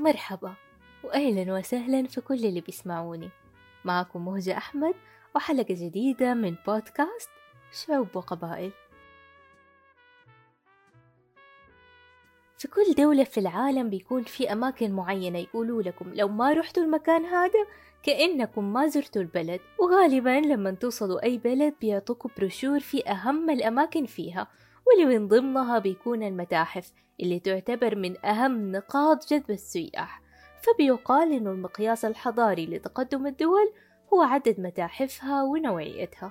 مرحبا وأهلا وسهلا في كل اللي بيسمعوني معكم مهجة أحمد وحلقة جديدة من بودكاست شعوب وقبائل في كل دولة في العالم بيكون في أماكن معينة يقولوا لكم لو ما رحتوا المكان هذا كأنكم ما زرتوا البلد وغالبا لما توصلوا أي بلد بيعطوكوا بروشور في أهم الأماكن فيها واللي من ضمنها بيكون المتاحف اللي تعتبر من أهم نقاط جذب السياح فبيقال إنه المقياس الحضاري لتقدم الدول هو عدد متاحفها ونوعيتها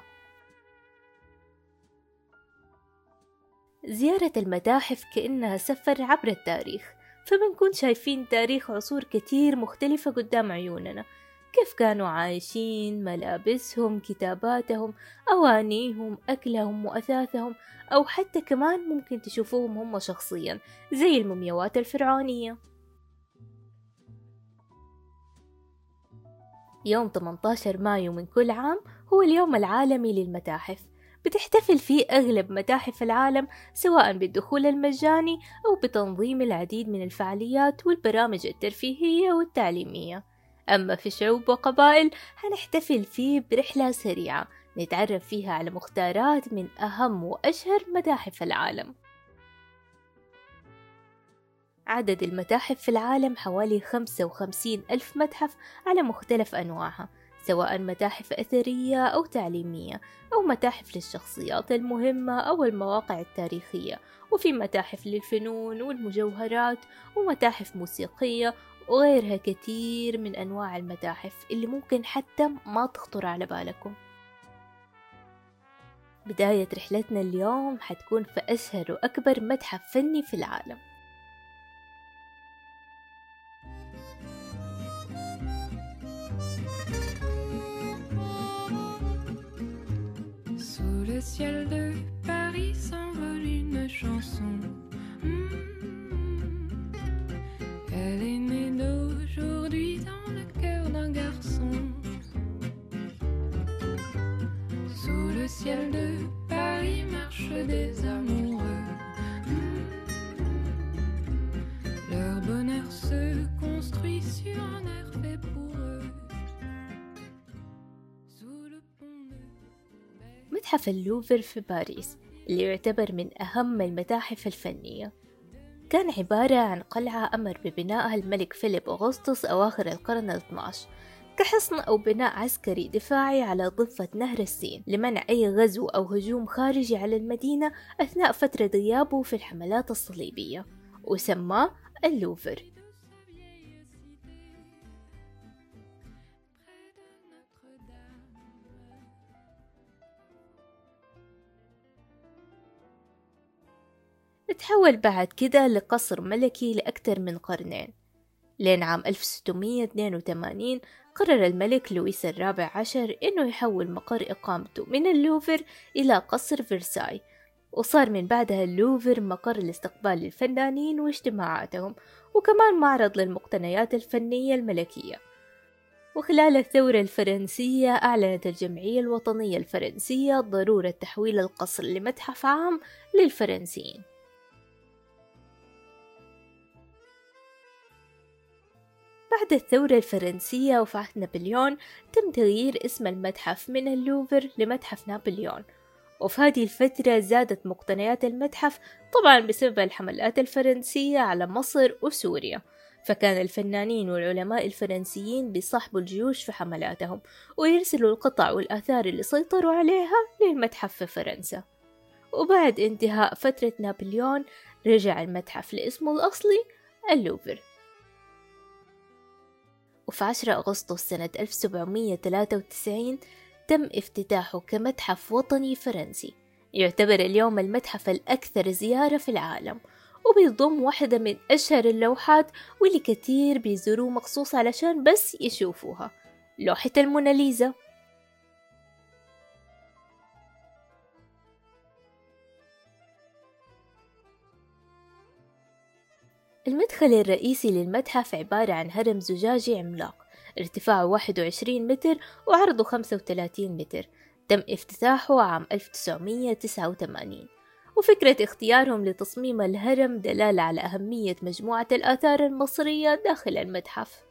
زيارة المتاحف كأنها سفر عبر التاريخ فبنكون شايفين تاريخ عصور كتير مختلفة قدام عيوننا كيف كانوا عايشين ملابسهم كتاباتهم أوانيهم أكلهم وأثاثهم أو حتى كمان ممكن تشوفوهم هم شخصيا زي المومياوات الفرعونية يوم 18 مايو من كل عام هو اليوم العالمي للمتاحف بتحتفل فيه أغلب متاحف العالم سواء بالدخول المجاني أو بتنظيم العديد من الفعاليات والبرامج الترفيهية والتعليمية أما في شعوب وقبائل هنحتفل فيه برحلة سريعة نتعرف فيها على مختارات من أهم وأشهر متاحف العالم عدد المتاحف في العالم حوالي خمسة وخمسين ألف متحف على مختلف أنواعها سواء متاحف أثرية أو تعليمية أو متاحف للشخصيات المهمة أو المواقع التاريخية وفي متاحف للفنون والمجوهرات ومتاحف موسيقية وغيرها كثير من أنواع المتاحف اللي ممكن حتى ما تخطر على بالكم بداية رحلتنا اليوم حتكون في أشهر وأكبر متحف فني في العالم Sous le ciel de Paris s'envole une chanson. Hmm. Elle est née d'aujourd'hui dans le cœur d'un garçon. Sous le ciel de Paris marchent des amoureux. Hmm. Leur bonheur se construit sur un air fait pour eux. Sous le pont de متحف اللوفر في باريس اللي يعتبر من أهم المتاحف الفنية كان عبارة عن قلعة أمر ببنائها الملك فيليب أغسطس أواخر القرن ال 12 كحصن أو بناء عسكري دفاعي على ضفة نهر السين لمنع أي غزو أو هجوم خارجي على المدينة أثناء فترة غيابه في الحملات الصليبية وسماه اللوفر تحول بعد كده لقصر ملكي لأكثر من قرنين لين عام 1682 قرر الملك لويس الرابع عشر إنه يحول مقر إقامته من اللوفر إلى قصر فرساي وصار من بعدها اللوفر مقر لاستقبال الفنانين واجتماعاتهم وكمان معرض للمقتنيات الفنية الملكية وخلال الثورة الفرنسية أعلنت الجمعية الوطنية الفرنسية ضرورة تحويل القصر لمتحف عام للفرنسيين بعد الثورة الفرنسية وفاة نابليون تم تغيير اسم المتحف من اللوفر لمتحف نابليون وفي هذه الفترة زادت مقتنيات المتحف طبعا بسبب الحملات الفرنسية على مصر وسوريا فكان الفنانين والعلماء الفرنسيين بيصاحبوا الجيوش في حملاتهم ويرسلوا القطع والآثار اللي سيطروا عليها للمتحف في فرنسا وبعد انتهاء فترة نابليون رجع المتحف لاسمه الأصلي اللوفر وفي 10 أغسطس سنة 1793 تم افتتاحه كمتحف وطني فرنسي يعتبر اليوم المتحف الأكثر زيارة في العالم وبيضم واحدة من أشهر اللوحات واللي كتير بيزوروه مخصوص علشان بس يشوفوها لوحة الموناليزا المدخل الرئيسي للمتحف عبارة عن هرم زجاجي عملاق ارتفاعه 21 متر وعرضه 35 متر تم افتتاحه عام 1989 وفكرة اختيارهم لتصميم الهرم دلالة على أهمية مجموعة الآثار المصرية داخل المتحف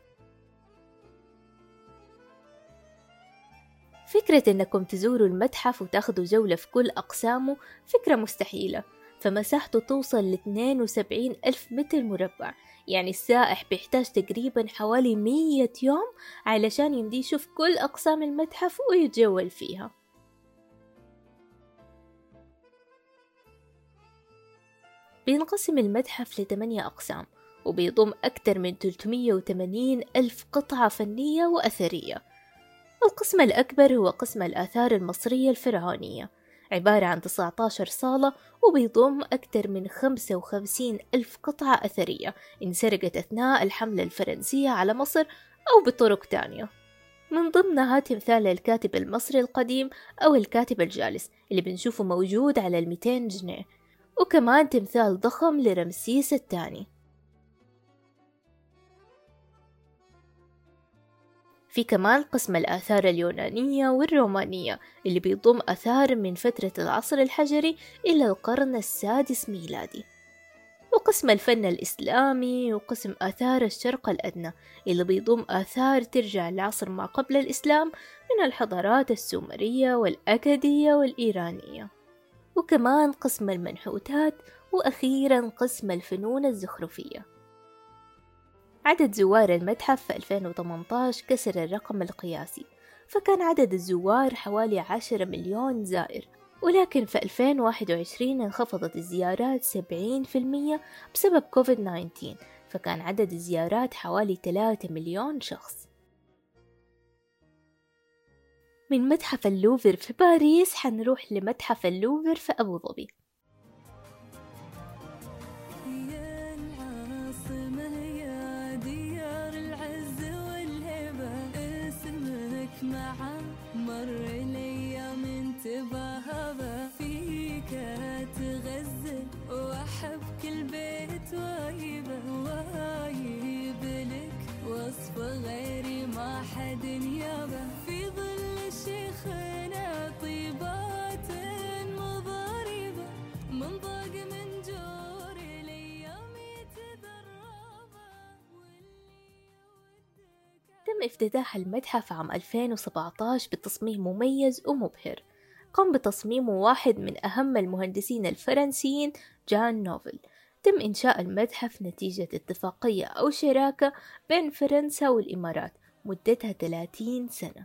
فكرة إنكم تزوروا المتحف وتاخدوا جولة في كل أقسامه فكرة مستحيلة فمساحته توصل ل 72 ألف متر مربع يعني السائح بيحتاج تقريبا حوالي مية يوم علشان يمدي يشوف كل أقسام المتحف ويتجول فيها بينقسم المتحف لثمانية أقسام وبيضم أكثر من 380 ألف قطعة فنية وأثرية القسم الأكبر هو قسم الآثار المصرية الفرعونية عبارة عن 19 صالة وبيضم أكثر من 55 ألف قطعة أثرية انسرقت أثناء الحملة الفرنسية على مصر أو بطرق تانية من ضمنها تمثال الكاتب المصري القديم أو الكاتب الجالس اللي بنشوفه موجود على الميتين جنيه وكمان تمثال ضخم لرمسيس الثاني في كمان قسم الآثار اليونانية والرومانية اللي بيضم آثار من فترة العصر الحجري إلى القرن السادس ميلادي وقسم الفن الإسلامي وقسم آثار الشرق الأدنى اللي بيضم آثار ترجع لعصر ما قبل الإسلام من الحضارات السومرية والأكدية والإيرانية وكمان قسم المنحوتات وأخيرا قسم الفنون الزخرفية عدد زوار المتحف في 2018 كسر الرقم القياسي فكان عدد الزوار حوالي 10 مليون زائر ولكن في 2021 انخفضت الزيارات 70% بسبب كوفيد 19 فكان عدد الزيارات حوالي 3 مليون شخص من متحف اللوفر في باريس حنروح لمتحف اللوفر في أبو ظبي افتتاح المتحف عام 2017 بتصميم مميز ومبهر قام بتصميمه واحد من أهم المهندسين الفرنسيين جان نوفل تم إنشاء المتحف نتيجة اتفاقية أو شراكة بين فرنسا والإمارات مدتها 30 سنة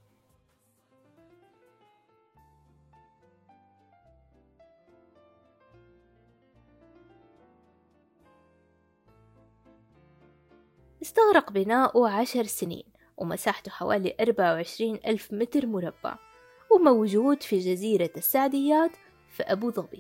استغرق بناؤه عشر سنين ومساحته حوالي 24 ألف متر مربع وموجود في جزيرة السعديات في أبو ظبي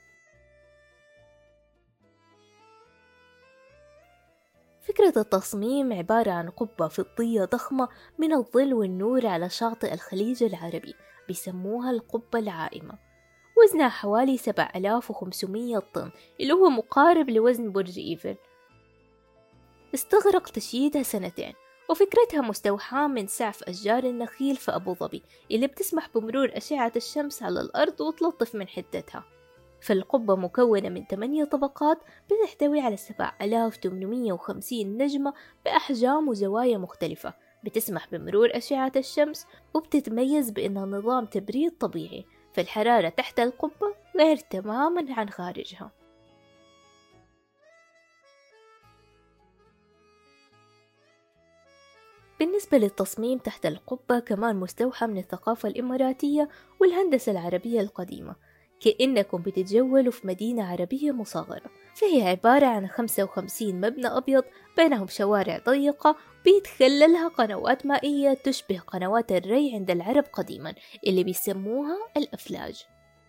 فكرة التصميم عبارة عن قبة فضية ضخمة من الظل والنور على شاطئ الخليج العربي بيسموها القبة العائمة وزنها حوالي 7500 طن اللي هو مقارب لوزن برج إيفل استغرق تشييدها سنتين وفكرتها مستوحاة من سعف أشجار النخيل في أبو ظبي اللي بتسمح بمرور أشعة الشمس على الأرض وتلطف من حدتها فالقبة مكونة من 8 طبقات بتحتوي على 7850 نجمة بأحجام وزوايا مختلفة بتسمح بمرور أشعة الشمس وبتتميز بأنها نظام تبريد طبيعي فالحرارة تحت القبة غير تماما عن خارجها بالنسبة للتصميم تحت القبة كمان مستوحى من الثقافة الإماراتية والهندسة العربية القديمة كأنكم بتتجولوا في مدينة عربية مصغرة فهي عبارة عن 55 مبنى أبيض بينهم شوارع ضيقة بيتخللها قنوات مائية تشبه قنوات الري عند العرب قديما اللي بيسموها الأفلاج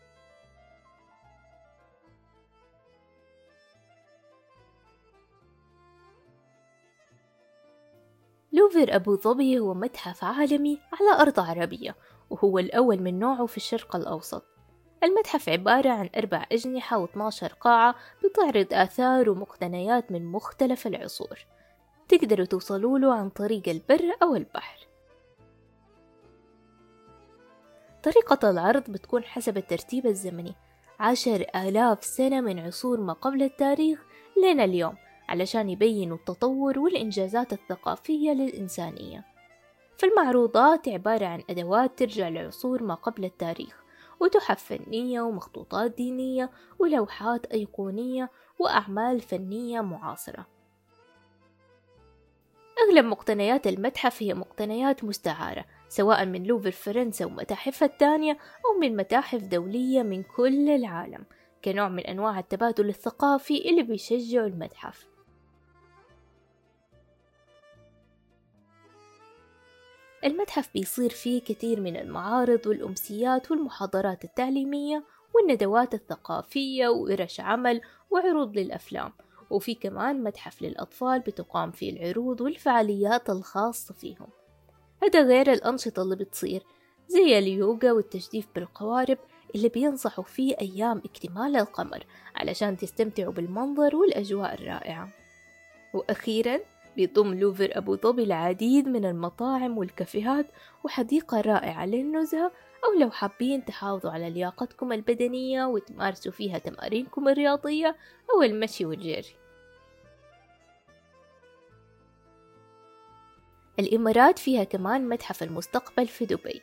لوفر أبو ظبي هو متحف عالمي على أرض عربية وهو الأول من نوعه في الشرق الأوسط المتحف عبارة عن أربع أجنحة و12 قاعة بتعرض آثار ومقتنيات من مختلف العصور تقدروا توصلوا له عن طريق البر أو البحر طريقة العرض بتكون حسب الترتيب الزمني عشر آلاف سنة من عصور ما قبل التاريخ لنا اليوم علشان يبينوا التطور والإنجازات الثقافية للإنسانية فالمعروضات عبارة عن أدوات ترجع لعصور ما قبل التاريخ وتحف فنية ومخطوطات دينية ولوحات أيقونية وأعمال فنية معاصرة أغلب مقتنيات المتحف هي مقتنيات مستعارة سواء من لوفر فرنسا ومتاحفها الثانية أو من متاحف دولية من كل العالم كنوع من أنواع التبادل الثقافي اللي بيشجعوا المتحف المتحف بيصير فيه كثير من المعارض والأمسيات والمحاضرات التعليمية والندوات الثقافية وورش عمل وعروض للأفلام وفي كمان متحف للأطفال بتقام فيه العروض والفعاليات الخاصة فيهم هذا غير الأنشطة اللي بتصير زي اليوغا والتجديف بالقوارب اللي بينصحوا فيه أيام اكتمال القمر علشان تستمتعوا بالمنظر والأجواء الرائعة وأخيرا بيضم لوفر أبو ظبي العديد من المطاعم والكافيهات وحديقة رائعة للنزهة أو لو حابين تحافظوا على لياقتكم البدنية وتمارسوا فيها تمارينكم الرياضية أو المشي والجري الإمارات فيها كمان متحف المستقبل في دبي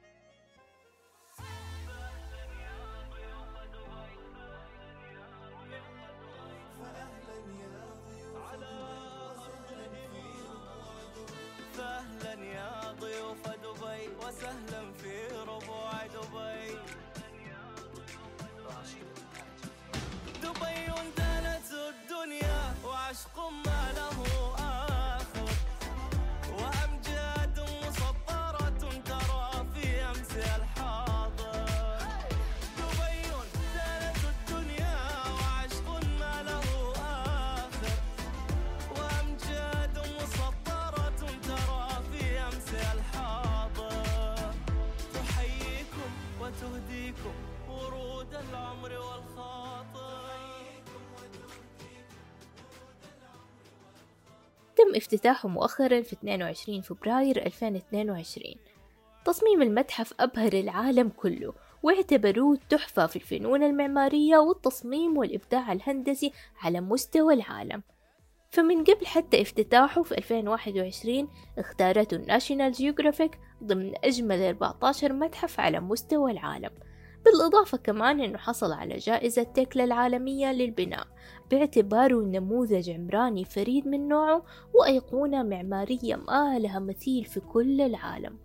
تم افتتاحه مؤخرا في 22 فبراير 2022 تصميم المتحف أبهر العالم كله واعتبروه تحفة في الفنون المعمارية والتصميم والإبداع الهندسي على مستوى العالم فمن قبل حتى افتتاحه في 2021 اختارته الناشيونال جيوغرافيك ضمن أجمل 14 متحف على مستوى العالم بالإضافة كمان أنه حصل على جائزة تكلا العالمية للبناء باعتباره نموذج عمراني فريد من نوعه وأيقونة معمارية ما لها مثيل في كل العالم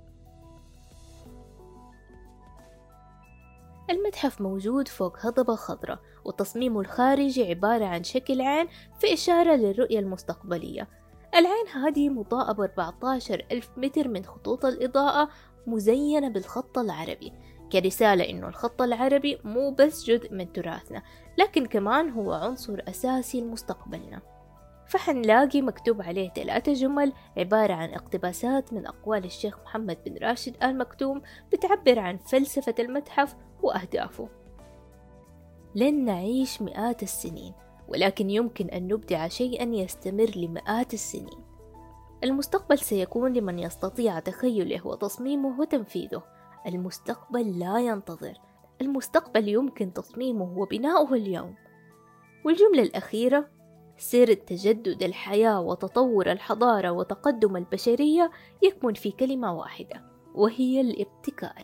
المتحف موجود فوق هضبة خضراء وتصميمه الخارجي عبارة عن شكل عين في إشارة للرؤية المستقبلية العين هذه مضاءة ب 14 ألف متر من خطوط الإضاءة مزينة بالخط العربي كرسالة إنه الخط العربي مو بس جزء من تراثنا لكن كمان هو عنصر أساسي لمستقبلنا فحنلاقي مكتوب عليه ثلاثة جمل عبارة عن اقتباسات من أقوال الشيخ محمد بن راشد آل مكتوم بتعبر عن فلسفة المتحف وأهدافه لن نعيش مئات السنين ولكن يمكن أن نبدع شيئا يستمر لمئات السنين المستقبل سيكون لمن يستطيع تخيله وتصميمه وتنفيذه المستقبل لا ينتظر المستقبل يمكن تصميمه وبناؤه اليوم والجملة الأخيرة سر تجدد الحياة وتطور الحضارة وتقدم البشرية يكمن في كلمة واحدة وهي الابتكار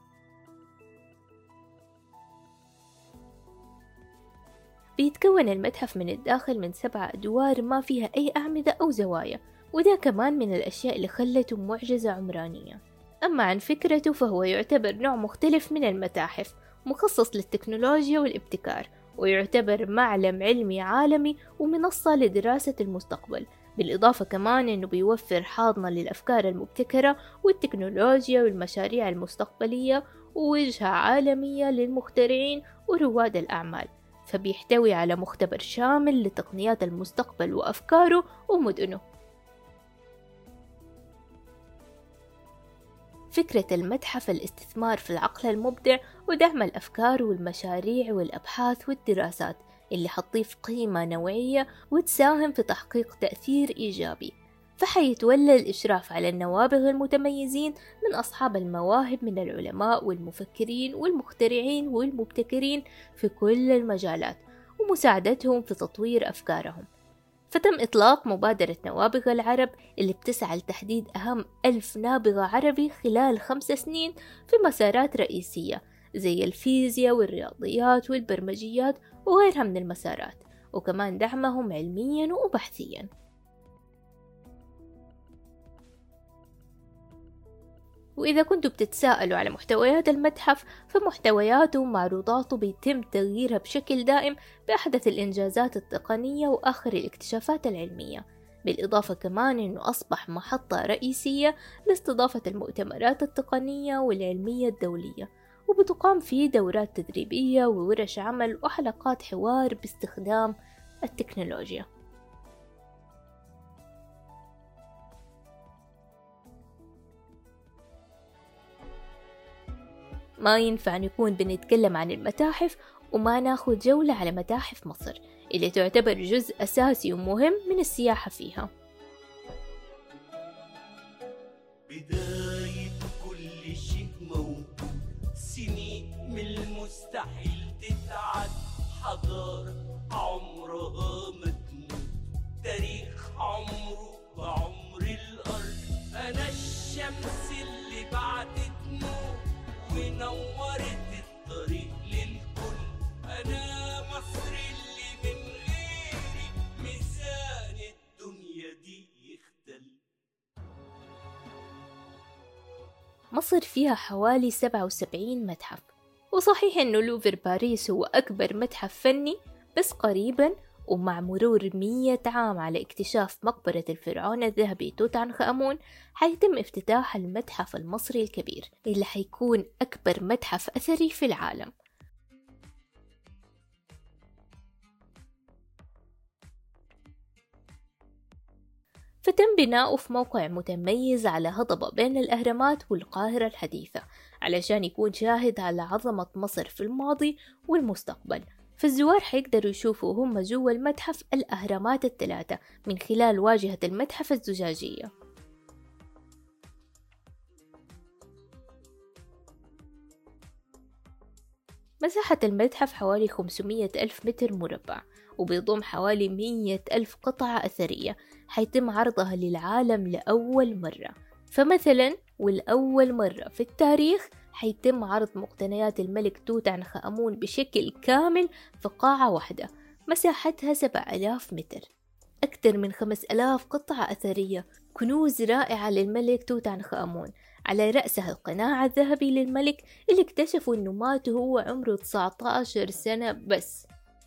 بيتكون المتحف من الداخل من سبع أدوار ما فيها أي أعمدة أو زوايا وده كمان من الأشياء اللي خلته معجزة عمرانية أما عن فكرته فهو يعتبر نوع مختلف من المتاحف مخصص للتكنولوجيا والابتكار ويعتبر معلم علمي عالمي ومنصة لدراسة المستقبل بالإضافة كمان أنه بيوفر حاضنة للأفكار المبتكرة والتكنولوجيا والمشاريع المستقبلية ووجهة عالمية للمخترعين ورواد الأعمال فبيحتوي على مختبر شامل لتقنيات المستقبل وأفكاره ومدنه فكرة المتحف الاستثمار في العقل المبدع ودعم الأفكار والمشاريع والأبحاث والدراسات اللي حتضيف قيمة نوعية وتساهم في تحقيق تأثير إيجابي فحيتولى الإشراف على النوابغ المتميزين من أصحاب المواهب من العلماء والمفكرين والمخترعين والمبتكرين في كل المجالات ومساعدتهم في تطوير أفكارهم فتم إطلاق مبادرة نوابغ العرب اللي بتسعى لتحديد أهم ألف نابغة عربي خلال خمس سنين في مسارات رئيسية زي الفيزياء والرياضيات والبرمجيات وغيرها من المسارات وكمان دعمهم علميا وبحثيا وإذا كنتوا بتتساءلوا على محتويات المتحف فمحتوياته ومعروضاته بيتم تغييرها بشكل دائم بأحدث الإنجازات التقنية وآخر الاكتشافات العلمية بالإضافة كمان أنه أصبح محطة رئيسية لاستضافة المؤتمرات التقنية والعلمية الدولية وبتقام فيه دورات تدريبية وورش عمل وحلقات حوار باستخدام التكنولوجيا ما ينفع نكون بنتكلم عن المتاحف وما ناخد جولة على متاحف مصر اللي تعتبر جزء أساسي ومهم من السياحة فيها بداية كل شيء موجود سنين من المستحيل تتعد حضارة عمرها ما تموت تاريخ عمره بعمر الأرض أنا الشمس اللي بعدت نور ونورت الطريق للكل أنا مصر اللي من غيري ميزان الدنيا دي يختل مصر فيها حوالي 77 متحف وصحيح إنه لوفر باريس هو أكبر متحف فني بس قريبا ومع مرور مية عام على اكتشاف مقبرة الفرعون الذهبي توت عنخ آمون حيتم افتتاح المتحف المصري الكبير اللي حيكون أكبر متحف أثري في العالم فتم بناؤه في موقع متميز على هضبة بين الأهرامات والقاهرة الحديثة علشان يكون شاهد على عظمة مصر في الماضي والمستقبل فالزوار حيقدروا يشوفوا هم جوا المتحف الأهرامات الثلاثة من خلال واجهة المتحف الزجاجية مساحة المتحف حوالي 500 ألف متر مربع وبيضم حوالي 100 ألف قطعة أثرية حيتم عرضها للعالم لأول مرة فمثلا والأول مرة في التاريخ حيتم عرض مقتنيات الملك توت عنخ آمون بشكل كامل في قاعة واحدة مساحتها 7000 متر أكثر من 5000 قطعة أثرية كنوز رائعة للملك توت عنخ آمون على رأسها القناع الذهبي للملك اللي اكتشفوا انه مات وهو عمره 19 سنة بس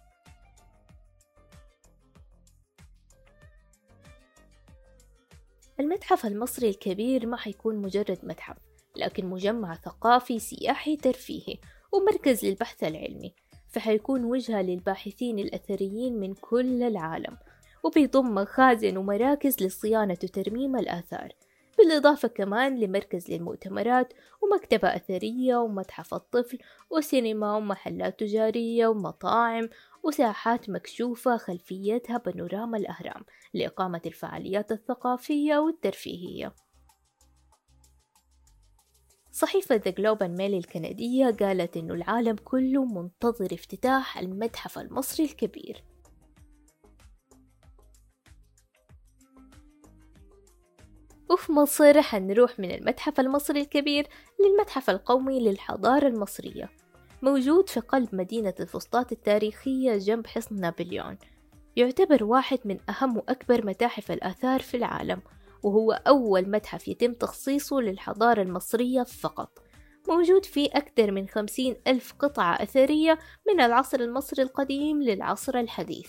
المتحف المصري الكبير ما حيكون مجرد متحف لكن مجمع ثقافي سياحي ترفيهي ومركز للبحث العلمي فحيكون وجهة للباحثين الأثريين من كل العالم وبيضم مخازن ومراكز لصيانة وترميم الآثار بالإضافة كمان لمركز للمؤتمرات ومكتبة أثرية ومتحف الطفل وسينما ومحلات تجارية ومطاعم وساحات مكشوفة خلفيتها بانوراما الأهرام لإقامة الفعاليات الثقافية والترفيهية صحيفة The Globe and Mail الكندية قالت إنه العالم كله منتظر افتتاح المتحف المصري الكبير وفي مصر حنروح من المتحف المصري الكبير للمتحف القومي للحضارة المصرية موجود في قلب مدينة الفسطاط التاريخية جنب حصن نابليون يعتبر واحد من أهم وأكبر متاحف الآثار في العالم وهو أول متحف يتم تخصيصه للحضارة المصرية فقط موجود فيه أكثر من خمسين ألف قطعة أثرية من العصر المصري القديم للعصر الحديث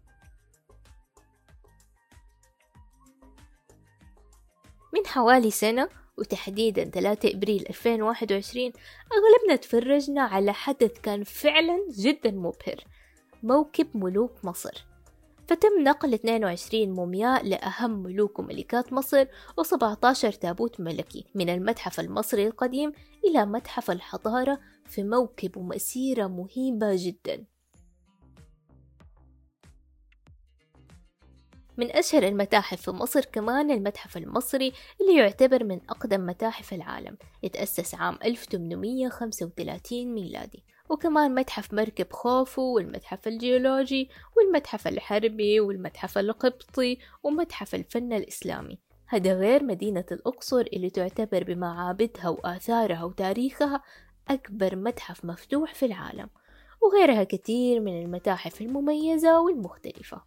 من حوالي سنة وتحديدا 3 إبريل 2021 أغلبنا تفرجنا على حدث كان فعلا جدا مبهر موكب ملوك مصر فتم نقل 22 مومياء لأهم ملوك وملكات مصر و17 تابوت ملكي من المتحف المصري القديم إلى متحف الحضارة في موكب ومسيرة مهيبة جدا من أشهر المتاحف في مصر كمان المتحف المصري اللي يعتبر من أقدم متاحف العالم يتأسس عام 1835 ميلادي وكمان متحف مركب خوفو والمتحف الجيولوجي والمتحف الحربي والمتحف القبطي ومتحف الفن الإسلامي هذا غير مدينة الأقصر اللي تعتبر بمعابدها وآثارها وتاريخها أكبر متحف مفتوح في العالم وغيرها كثير من المتاحف المميزة والمختلفة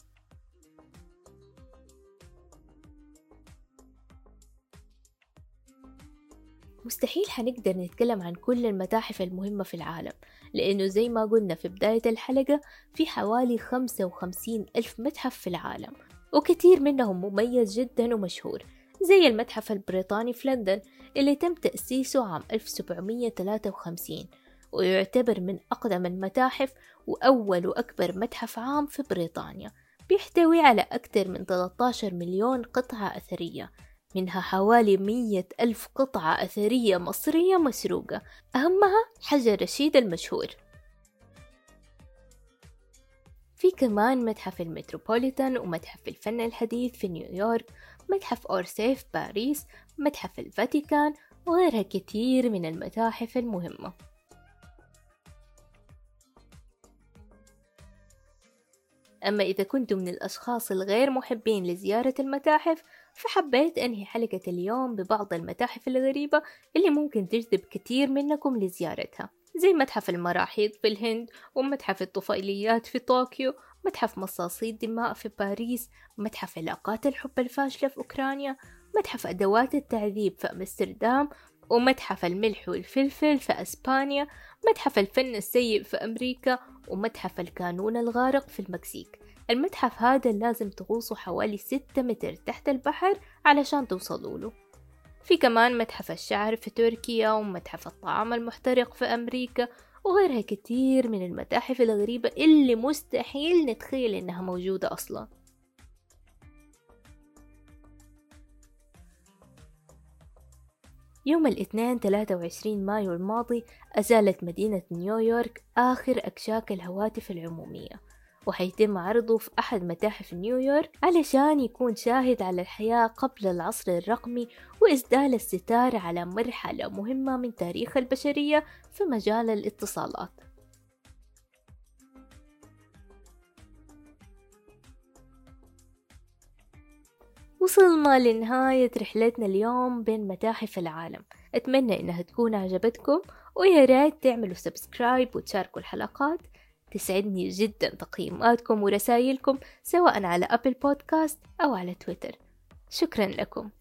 مستحيل حنقدر نتكلم عن كل المتاحف المهمة في العالم لأنه زي ما قلنا في بداية الحلقة في حوالي خمسة وخمسين ألف متحف في العالم وكثير منهم مميز جدا ومشهور زي المتحف البريطاني في لندن اللي تم تأسيسه عام 1753 ويعتبر من أقدم المتاحف وأول وأكبر متحف عام في بريطانيا بيحتوي على أكثر من 13 مليون قطعة أثرية منها حوالي مية ألف قطعة أثرية مصرية مسروقة أهمها حجر رشيد المشهور في كمان متحف المتروبوليتان ومتحف الفن الحديث في نيويورك متحف أورسي في باريس متحف الفاتيكان وغيرها كتير من المتاحف المهمة أما إذا كنتم من الأشخاص الغير محبين لزيارة المتاحف فحبيت أنهي حلقة اليوم ببعض المتاحف الغريبة اللي ممكن تجذب كتير منكم لزيارتها زي متحف المراحيض في الهند ومتحف الطفيليات في طوكيو متحف مصاصي الدماء في باريس متحف علاقات الحب الفاشلة في أوكرانيا متحف أدوات التعذيب في أمستردام ومتحف الملح والفلفل في أسبانيا متحف الفن السيء في أمريكا ومتحف الكانون الغارق في المكسيك المتحف هذا لازم تغوصوا حوالي ستة متر تحت البحر علشان توصلوا له في كمان متحف الشعر في تركيا ومتحف الطعام المحترق في أمريكا وغيرها كتير من المتاحف الغريبة اللي مستحيل نتخيل إنها موجودة أصلاً يوم الاثنين 23 مايو الماضي أزالت مدينة نيويورك آخر أكشاك الهواتف العمومية وحيتم عرضه في أحد متاحف نيويورك علشان يكون شاهد على الحياة قبل العصر الرقمي وإسدال الستار على مرحلة مهمة من تاريخ البشرية في مجال الاتصالات وصلنا لنهاية رحلتنا اليوم بين متاحف العالم أتمنى إنها تكون عجبتكم ويا ريت تعملوا سبسكرايب وتشاركوا الحلقات تسعدني جدا تقييماتكم ورسائلكم سواء على أبل بودكاست أو على تويتر شكرا لكم